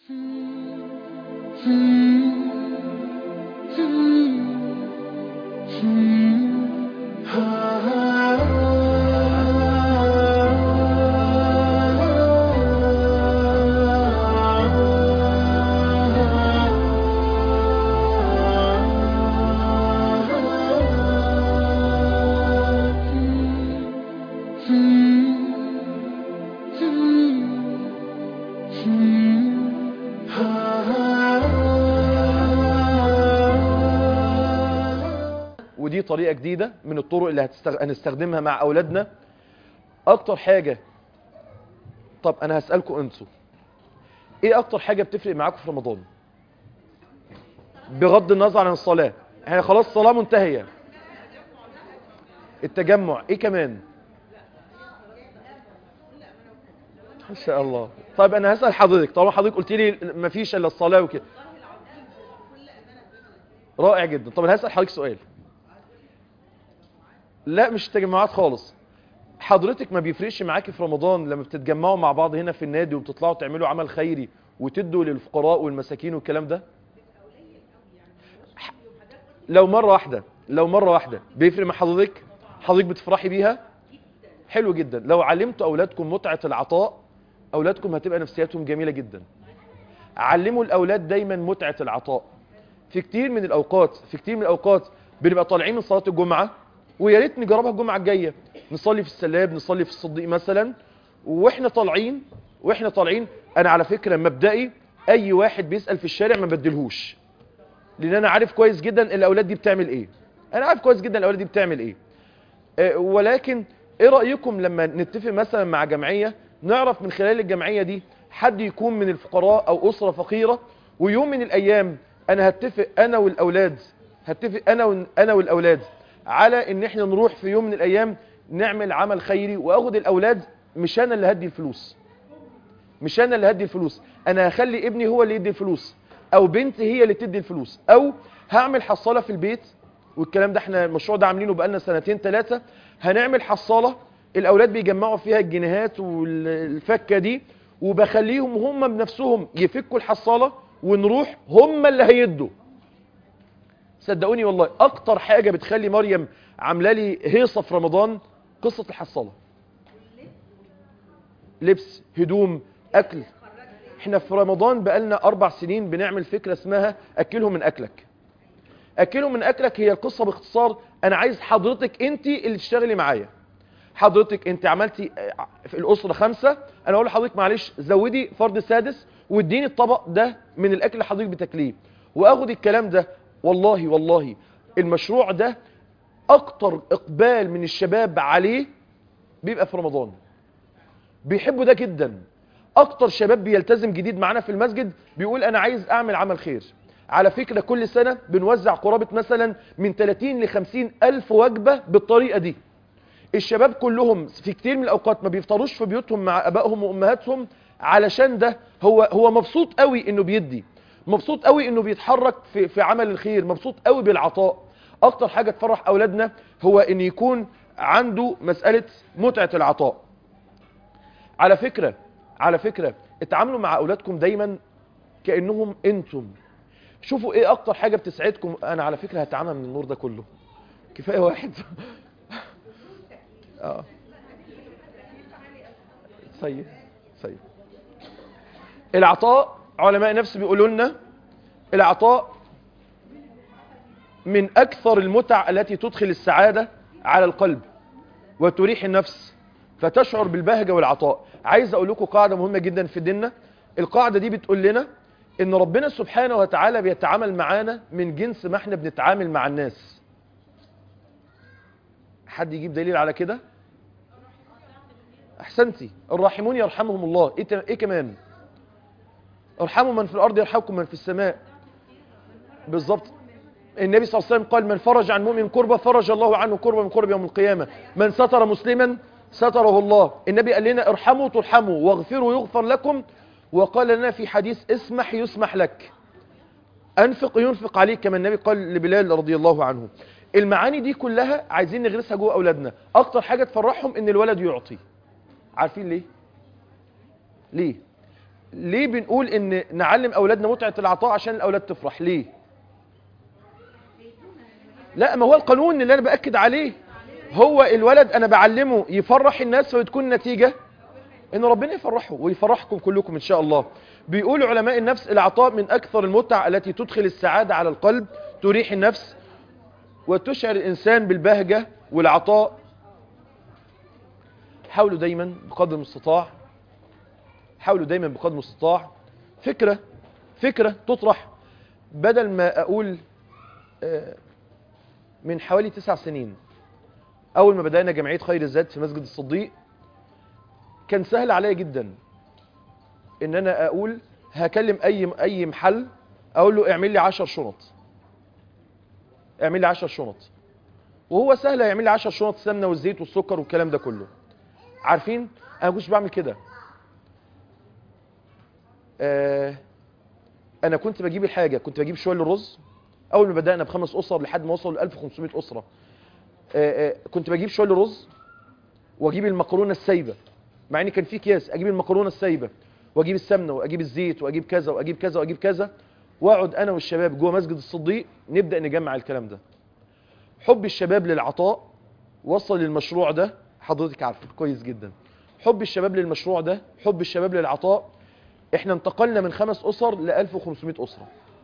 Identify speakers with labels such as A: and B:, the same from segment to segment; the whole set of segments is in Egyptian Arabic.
A: ودي طريقة جديدة من الطرق اللي هتستغ... هنستخدمها مع أولادنا أكتر حاجة طب أنا هسألكم أنتوا إيه أكتر حاجة بتفرق معاكم في رمضان بغض النظر عن الصلاة احنا خلاص الصلاة منتهية التجمع إيه كمان ما شاء الله طيب أنا هسأل حضرتك طالما حضرتك قلت لي مفيش إلا الصلاة وكده رائع جدا طب أنا هسأل حضرتك سؤال لا مش تجمعات خالص حضرتك ما بيفرقش معاكي في رمضان لما بتتجمعوا مع بعض هنا في النادي وبتطلعوا تعملوا عمل خيري وتدوا للفقراء والمساكين والكلام ده لو مرة واحدة لو مرة واحدة بيفرق مع حضرتك حضرتك بتفرحي بيها حلو جدا لو علمتوا أولادكم متعة العطاء أولادكم هتبقى نفسياتهم جميلة جدا علموا الأولاد دايما متعة العطاء في كتير من الأوقات في كتير من الأوقات بنبقى طالعين من صلاة الجمعة ويا ريت نجربها الجمعة الجاية نصلي في السلاب نصلي في الصديق مثلا واحنا طالعين واحنا طالعين انا على فكرة مبدئي اي واحد بيسأل في الشارع ما بدلهوش لان انا عارف كويس جدا الاولاد دي بتعمل ايه انا عارف كويس جدا الاولاد دي بتعمل ايه آه، ولكن ايه رأيكم لما نتفق مثلا مع جمعية نعرف من خلال الجمعية دي حد يكون من الفقراء او اسرة فقيرة ويوم من الايام انا هتفق انا والاولاد هتفق انا ون- انا والاولاد على ان احنا نروح في يوم من الايام نعمل عمل خيري واخد الاولاد مش انا اللي هدي الفلوس مش انا اللي هدي الفلوس انا هخلي ابني هو اللي يدي الفلوس او بنتي هي اللي تدي الفلوس او هعمل حصالة في البيت والكلام ده احنا المشروع ده عاملينه بقالنا سنتين ثلاثة هنعمل حصالة الاولاد بيجمعوا فيها الجنيهات والفكة دي وبخليهم هم بنفسهم يفكوا الحصالة ونروح هم اللي هيدوا صدقوني والله اكتر حاجة بتخلي مريم عامله لي هيصة في رمضان قصة الحصالة لبس هدوم اكل احنا في رمضان بقالنا اربع سنين بنعمل فكرة اسمها اكلهم من اكلك اكلهم من اكلك هي القصة باختصار انا عايز حضرتك انت اللي تشتغلي معايا حضرتك انت عملتي آه، في الاسرة خمسة انا اقول لحضرتك معلش زودي فرد سادس واديني الطبق ده من الاكل اللي حضرتك بتاكليه واخد الكلام ده والله والله المشروع ده اكتر اقبال من الشباب عليه بيبقى في رمضان بيحبوا ده جدا اكتر شباب بيلتزم جديد معانا في المسجد بيقول انا عايز اعمل عمل خير على فكرة كل سنة بنوزع قرابة مثلا من 30 ل 50 الف وجبة بالطريقة دي الشباب كلهم في كتير من الاوقات ما بيفطروش في بيوتهم مع ابائهم وامهاتهم علشان ده هو هو مبسوط قوي انه بيدي مبسوط قوي انه بيتحرك في في عمل الخير مبسوط قوي بالعطاء اكتر حاجة تفرح اولادنا هو ان يكون عنده مسألة متعة العطاء على فكرة على فكرة اتعاملوا مع اولادكم دايما كأنهم انتم شوفوا ايه اكتر حاجة بتسعدكم انا على فكرة هتعامل من النور ده كله كفاية واحد اه سيء سيء العطاء علماء النفس بيقولوا لنا العطاء من اكثر المتع التي تدخل السعادة على القلب وتريح النفس فتشعر بالبهجة والعطاء عايز اقول لكم قاعدة مهمة جدا في ديننا القاعدة دي بتقول لنا ان ربنا سبحانه وتعالى بيتعامل معانا من جنس ما احنا بنتعامل مع الناس حد يجيب دليل على كده احسنتي الراحمون يرحمهم الله ايه, تا- إيه كمان ارحموا من في الارض يرحمكم من في السماء بالظبط النبي صلى الله عليه وسلم قال من فرج عن مؤمن كربة فرج الله عنه كربة من كرب يوم القيامة من ستر مسلما ستره الله النبي قال لنا ارحموا ترحموا واغفروا يغفر لكم وقال لنا في حديث اسمح يسمح لك انفق ينفق عليك كما النبي قال لبلال رضي الله عنه المعاني دي كلها عايزين نغرسها جوه اولادنا اكتر حاجة تفرحهم ان الولد يعطي عارفين ليه ليه ليه بنقول ان نعلم اولادنا متعه العطاء عشان الاولاد تفرح ليه لا ما هو القانون اللي انا باكد عليه هو الولد انا بعلمه يفرح الناس وتكون النتيجه ان ربنا يفرحه ويفرحكم كلكم ان شاء الله بيقول علماء النفس العطاء من اكثر المتع التي تدخل السعاده على القلب تريح النفس وتشعر الانسان بالبهجه والعطاء حاولوا دايما بقدر المستطاع حاولوا دايما بقدر المستطاع فكره فكره تطرح بدل ما اقول آه، من حوالي تسع سنين اول ما بدانا جمعيه خير الزاد في مسجد الصديق كان سهل عليا جدا ان انا اقول هكلم اي اي محل اقول له اعمل لي 10 شنط اعمل لي 10 شنط وهو سهل يعمل لي 10 شنط السمنه والزيت والسكر والكلام ده كله عارفين انا ما كنتش بعمل كده آه انا كنت بجيب الحاجه كنت بجيب شويه الرز اول ما بدانا بخمس اسر لحد ما وصلوا ل 1500 اسره آه آه كنت بجيب شويه الرز واجيب المكرونه السايبه مع ان كان في اكياس اجيب المكرونه السايبه واجيب السمنه واجيب الزيت واجيب كذا واجيب كذا واجيب كذا واقعد انا والشباب جوه مسجد الصديق نبدا نجمع الكلام ده حب الشباب للعطاء وصل للمشروع ده حضرتك عارفه كويس جدا حب الشباب للمشروع ده حب الشباب للعطاء احنا انتقلنا من خمس اسر ل 1500 اسره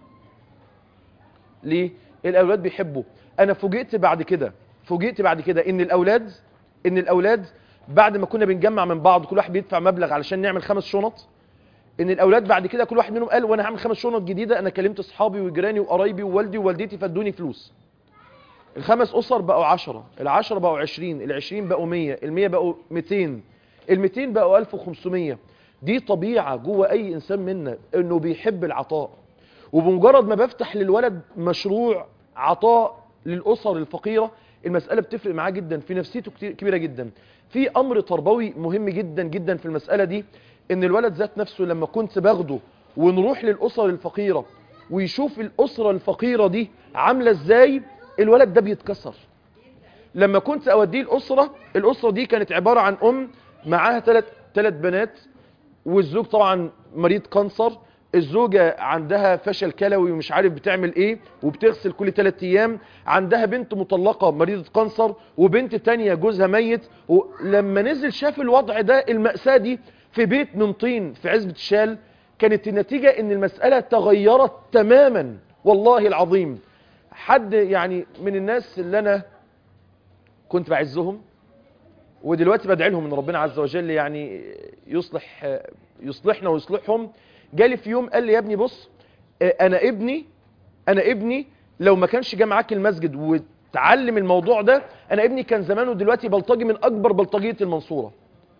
A: ليه الاولاد بيحبوا انا فوجئت بعد كده فوجئت بعد كده ان الاولاد ان الاولاد بعد ما كنا بنجمع من بعض كل واحد بيدفع مبلغ علشان نعمل خمس شنط ان الاولاد بعد كده كل واحد منهم قال وانا هعمل خمس شنط جديده انا كلمت اصحابي وجيراني وقرايبي ووالدي ووالدتي فادوني فلوس الخمس اسر بقوا 10 ال10 بقوا 20 ال20 بقوا 100 ال100 بقوا 200 ال200 بقوا 1500 دي طبيعه جوه اي انسان منا انه بيحب العطاء وبمجرد ما بفتح للولد مشروع عطاء للاسر الفقيره المساله بتفرق معاه جدا في نفسيته كتير كبيره جدا في امر تربوي مهم جدا جدا في المساله دي ان الولد ذات نفسه لما كنت باخده ونروح للاسر الفقيره ويشوف الاسره الفقيره دي عامله ازاي الولد ده بيتكسر لما كنت اوديه الاسره الاسره دي كانت عباره عن ام معاها ثلاث ثلاث بنات والزوج طبعا مريض كانسر الزوجة عندها فشل كلوي ومش عارف بتعمل ايه وبتغسل كل ثلاث ايام عندها بنت مطلقة مريضة كانسر وبنت تانية جوزها ميت ولما نزل شاف الوضع ده المأساة دي في بيت من طين في عزبة الشال كانت النتيجة ان المسألة تغيرت تماما والله العظيم حد يعني من الناس اللي انا كنت بعزهم ودلوقتي بدعي لهم ان ربنا عز وجل يعني يصلح يصلحنا ويصلحهم جالي في يوم قال لي يا ابني بص انا ابني انا ابني لو ما كانش جه معاك المسجد وتعلم الموضوع ده انا ابني كان زمانه دلوقتي بلطجي من اكبر بلطجيه المنصوره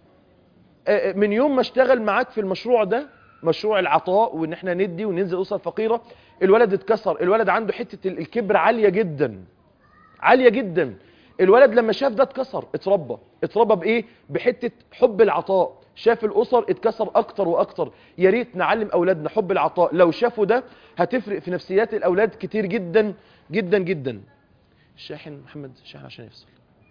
A: من يوم ما اشتغل معاك في المشروع ده مشروع العطاء وان احنا ندي وننزل اسر فقيره الولد اتكسر الولد عنده حته الكبر عاليه جدا عاليه جدا الولد لما شاف ده اتكسر اتربى اتربى بايه بحته حب العطاء شاف الاسر اتكسر اكتر واكتر يا ريت نعلم اولادنا حب العطاء لو شافوا ده هتفرق في نفسيات الاولاد كتير جدا جدا جدا الشاحن محمد الشاحن عشان يفصل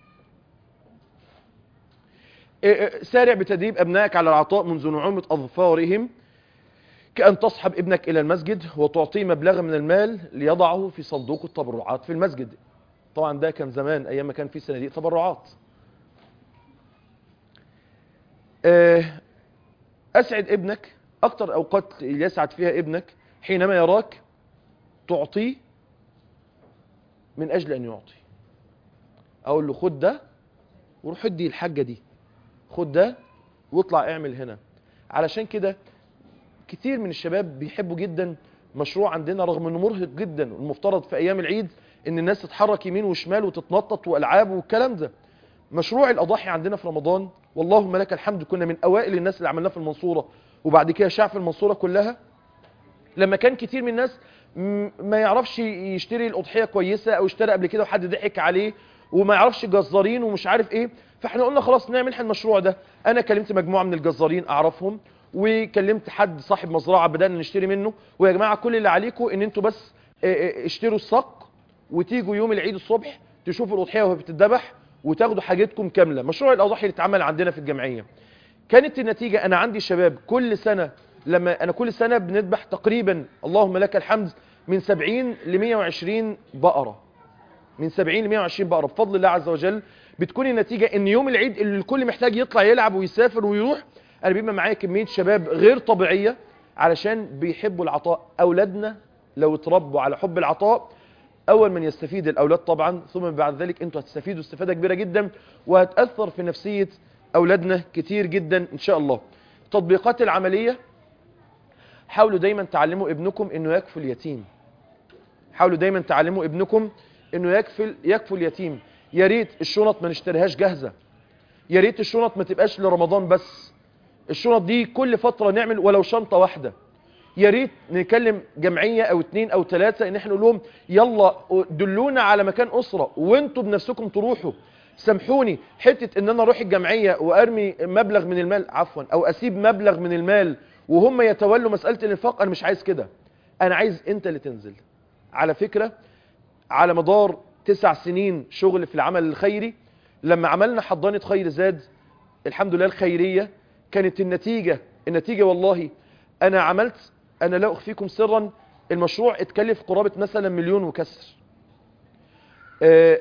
A: سارع بتدريب ابنائك على العطاء منذ نعومه اظفارهم كأن تصحب ابنك إلى المسجد وتعطيه مبلغا من المال ليضعه في صندوق التبرعات في المسجد طبعا ده كان زمان أيام ما كان في صناديق تبرعات أسعد ابنك أكتر أوقات يسعد فيها ابنك حينما يراك تعطيه من أجل أن يعطي أقول له خد ده وروح ادي الحاجة دي خد ده واطلع اعمل هنا علشان كده كتير من الشباب بيحبوا جدا مشروع عندنا رغم انه مرهق جدا والمفترض في ايام العيد ان الناس تتحرك يمين وشمال وتتنطط والعاب والكلام ده مشروع الاضاحي عندنا في رمضان واللهم لك الحمد كنا من اوائل الناس اللي عملناه في المنصوره وبعد كده شعب المنصوره كلها لما كان كتير من الناس ما يعرفش يشتري الاضحيه كويسه او اشترى قبل كده وحد ضحك عليه وما يعرفش جزارين ومش عارف ايه فاحنا قلنا خلاص نعمل احنا المشروع ده انا كلمت مجموعه من الجزارين اعرفهم وكلمت حد صاحب مزرعه بدانا نشتري منه ويا جماعه كل اللي عليكم ان انتوا بس اشتروا الصق وتيجوا يوم العيد الصبح تشوفوا الاضحيه وهي بتتذبح وتاخدوا حاجتكم كامله مشروع الاضاحي اللي اتعمل عندنا في الجمعيه كانت النتيجه انا عندي شباب كل سنه لما انا كل سنه بنذبح تقريبا اللهم لك الحمد من 70 ل 120 بقره من 70 ل 120 بقره بفضل الله عز وجل بتكون النتيجه ان يوم العيد اللي الكل محتاج يطلع يلعب ويسافر ويروح انا بيبقى معايا كميه شباب غير طبيعيه علشان بيحبوا العطاء اولادنا لو اتربوا على حب العطاء اول من يستفيد الاولاد طبعا ثم بعد ذلك انتوا هتستفيدوا استفاده كبيره جدا وهتاثر في نفسيه اولادنا كتير جدا ان شاء الله التطبيقات العمليه حاولوا دايما تعلموا ابنكم انه يكفل اليتيم حاولوا دايما تعلموا ابنكم انه يكفل يكفل اليتيم يا ريت الشنط ما نشتريهاش جاهزه يا ريت الشنط ما تبقاش لرمضان بس الشنط دي كل فتره نعمل ولو شنطه واحده يا ريت نكلم جمعيه او اتنين او ثلاثه ان احنا نقول لهم يلا دلونا على مكان اسره وانتوا بنفسكم تروحوا سامحوني حته ان انا اروح الجمعيه وارمي مبلغ من المال عفوا او اسيب مبلغ من المال وهم يتولوا مساله الانفاق انا مش عايز كده انا عايز انت اللي تنزل على فكره على مدار تسع سنين شغل في العمل الخيري لما عملنا حضانه خير زاد الحمد لله الخيريه كانت النتيجه النتيجه والله انا عملت انا لا اخفيكم سرا المشروع اتكلف قرابه مثلا مليون وكسر آه،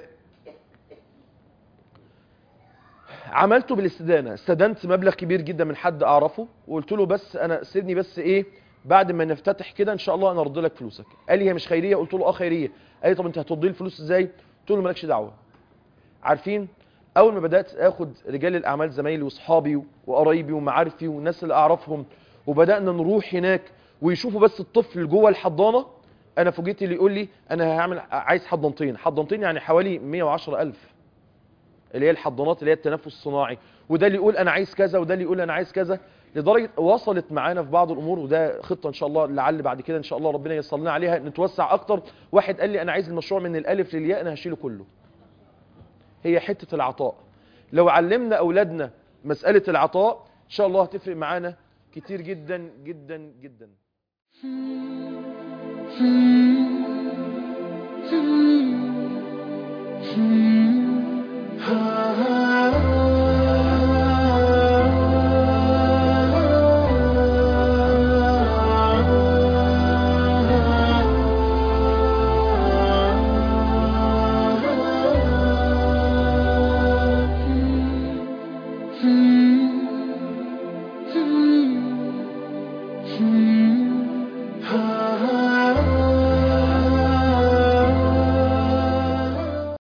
A: عملته بالاستدانه استدنت مبلغ كبير جدا من حد اعرفه وقلت له بس انا سيبني بس ايه بعد ما نفتتح كده ان شاء الله انا ارد لك فلوسك قال لي هي مش خيريه قلت له اه خيريه قال لي طب انت هترد لي الفلوس ازاي قلت له مالكش دعوه عارفين اول ما بدات اخد رجال الاعمال زمايلي واصحابي وقرايبي ومعارفي والناس اللي اعرفهم وبدانا نروح هناك ويشوفوا بس الطفل جوه الحضانه انا فوجئت اللي يقول لي انا هعمل عايز حضانتين حضانتين يعني حوالي 110000 اللي هي الحضانات اللي هي التنفس الصناعي وده اللي يقول انا عايز كذا وده اللي يقول انا عايز كذا لدرجه وصلت معانا في بعض الامور وده خطه ان شاء الله لعل بعد كده ان شاء الله ربنا ييسر لنا عليها نتوسع اكتر واحد قال لي انا عايز المشروع من الالف للياء انا هشيله كله هي حته العطاء لو علمنا اولادنا مساله العطاء ان شاء الله هتفرق معانا كتير جدا جدا جدا
B: Hmm.